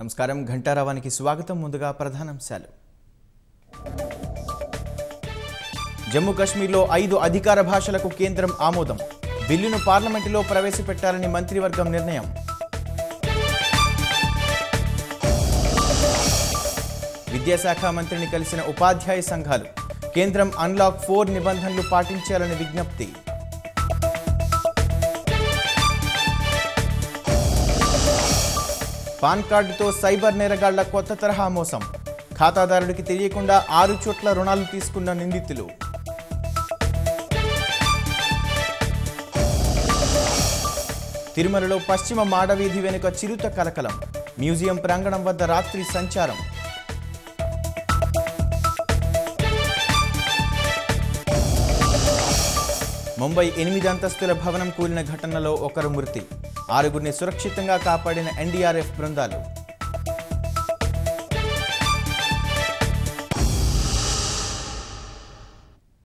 నమస్కారం ఘంటారావానికి స్వాగతం ముందుగా ప్రధానాంశాలు జమ్మూ కాశ్మీర్లో ఐదు అధికార భాషలకు కేంద్రం ఆమోదం బిల్లును పార్లమెంటులో ప్రవేశపెట్టాలని మంత్రివర్గం నిర్ణయం విద్యాశాఖ మంత్రిని కలిసిన ఉపాధ్యాయ సంఘాలు కేంద్రం అన్లాక్ ఫోర్ నిబంధనలు పాటించాలని విజ్ఞప్తి పాన్ కార్డుతో సైబర్ నేరగాళ్ల కొత్త తరహా మోసం ఖాతాదారుడికి తెలియకుండా ఆరు చోట్ల రుణాలు తీసుకున్న నిందితులు తిరుమలలో పశ్చిమ మాడవీధి వెనుక చిరుత కలకలం మ్యూజియం ప్రాంగణం వద్ద రాత్రి సంచారం ముంబై ఎనిమిది అంతస్తుల భవనం కూలిన ఘటనలో ఒకరు మృతి ఆరుగురిని సురక్షితంగా కాపాడిన ఎన్డీఆర్ఎఫ్ బృందాలు